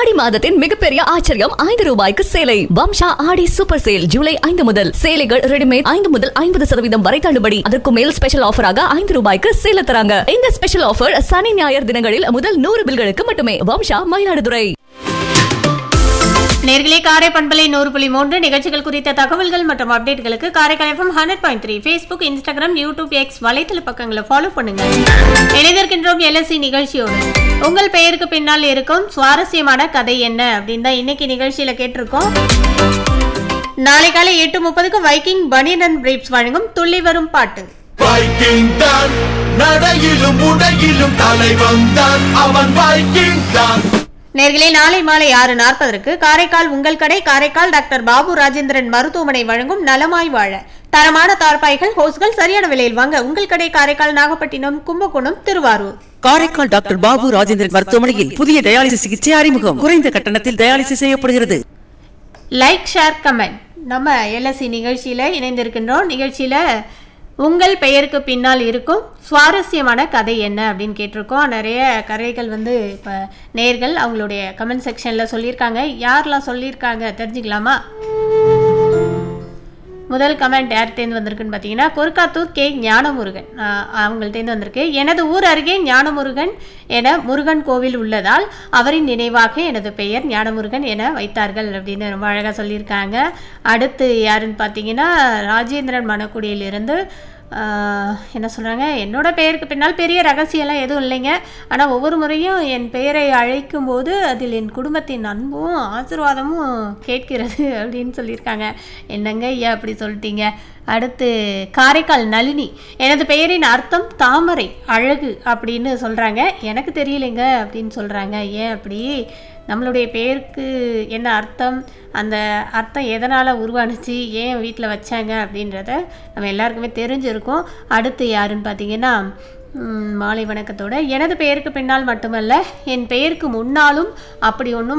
ஆடி மாதத்தின் மிகப்பெரிய ஆச்சரியம் ஐந்து ரூபாய்க்கு சேலை வம்சா ஆடி சூப்பர் சேல் ஜூலை ஐந்து முதல் சேலைகள் ரெடிமேட் ஐந்து முதல் ஐம்பது சதவீதம் வரை தள்ளுபடி அதற்கு மேல் ஸ்பெஷல் ஆஃபராக ஐந்து ரூபாய்க்கு சேல தராங்க இந்த ஸ்பெஷல் ஆஃபர் சனி ஞாயிறு தினங்களில் முதல் நூறு பில்களுக்கு மட்டுமே வம்சா மயிலாடுதுறை நேர்களே காரை பண்பலை நூறு புள்ளி மூன்று நிகழ்ச்சிகள் குறித்த தகவல்கள் மற்றும் அப்டேட்களுக்கு Karaikal FM hundred point three Facebook Instagram YouTube X வலைத்தள பக்கங்களை ஃபாலோ பண்ணுங்க இணைந்திருக்கின்றோம் எல்எஸ்சி நிகழ்ச்சியோடு உங்கள் பெயருக்கு பின்னால் இருக்கும் சுவாரஸ்யமான கதை என்ன அப்படின்னு தான் இன்னைக்கு நிகழ்ச்சியில கேட்டிருக்கோம் நாளை காலை எட்டு முப்பதுக்கு வைக்கிங் பனியன் அண்ட் பிரீப்ஸ் வழங்கும் துள்ளி வரும் பாட்டு வைக்கிங் தான் நடையிலும் உடையிலும் தலைவன் தான் அவன் வைக்கிங் தான் நேர்களே நாளை மாலை ஆறு நாற்பதற்கு காரைக்கால் உங்கள் கடை காரைக்கால் டாக்டர் பாபு ராஜேந்திரன் மருத்துவமனை வழங்கும் நலமாய் வாழ தரமான தார்பாய்கள் ஹோஸ்கள் சரியான விலையில் வாங்க உங்கள் கடை காரைக்கால் நாகப்பட்டினம் கும்பகோணம் திருவாரூர் காரைக்கால் டாக்டர் பாபு ராஜேந்திரன் மருத்துவமனையில் புதிய டயாலிசிஸ் சிகிச்சை அறிமுகம் குறைந்த கட்டணத்தில் டயாலிசிஸ் செய்யப்படுகிறது லைக் ஷேர் கமெண்ட் நம்ம எல்எஸ்சி நிகழ்ச்சியில் இணைந்திருக்கின்றோம் நிகழ்ச்சியில் உங்கள் பெயருக்கு பின்னால் இருக்கும் சுவாரஸ்யமான கதை என்ன அப்படின்னு கேட்டிருக்கோம் நிறைய கதைகள் வந்து இப்போ நேர்கள் அவங்களுடைய கமெண்ட் செக்ஷனில் சொல்லியிருக்காங்க யாரெல்லாம் சொல்லியிருக்காங்க தெரிஞ்சுக்கலாமா முதல் கமெண்ட் யார்கிட்டேருந்து வந்திருக்குன்னு பார்த்தீங்கன்னா கொருக்காத்தூர் கே ஞானமுருகன் ஆஹ் அவங்கள்ட்டேருந்து வந்திருக்கு எனது ஊர் அருகே ஞானமுருகன் என முருகன் கோவில் உள்ளதால் அவரின் நினைவாக எனது பெயர் ஞானமுருகன் என வைத்தார்கள் அப்படின்னு ரொம்ப அழகாக சொல்லியிருக்காங்க அடுத்து யாருன்னு பார்த்தீங்கன்னா ராஜேந்திரன் மணக்குடியிலிருந்து ஆஹ் என்ன சொல்கிறாங்க என்னோட பெயருக்கு பின்னால் பெரிய ரகசியம்லாம் எதுவும் இல்லைங்க ஆனால் ஒவ்வொரு முறையும் என் பெயரை அழைக்கும் போது அதில் என் குடும்பத்தின் அன்பும் ஆசீர்வாதமும் கேட்கிறது அப்படின்னு சொல்லியிருக்காங்க என்னங்க ஐயா அப்படி சொல்லிட்டீங்க அடுத்து காரைக்கால் நளினி எனது பெயரின் அர்த்தம் தாமரை அழகு அப்படின்னு சொல்கிறாங்க எனக்கு தெரியலைங்க அப்படின்னு சொல்கிறாங்க ஏன் அப்படி நம்மளுடைய பெயருக்கு என்ன அர்த்தம் அந்த அர்த்தம் எதனால் உருவானுச்சு ஏன் வீட்டில் வச்சாங்க அப்படின்றத நம்ம எல்லாருக்குமே தெரிஞ்சிருக்கும் அடுத்து யாருன்னு பார்த்தீங்கன்னா ம், மாலை வணக்கத்தோட எனது பெயருக்கு பின்னால் மட்டுமல்ல என் பெயருக்கு முன்னாலும் அப்படி ஒன்றும்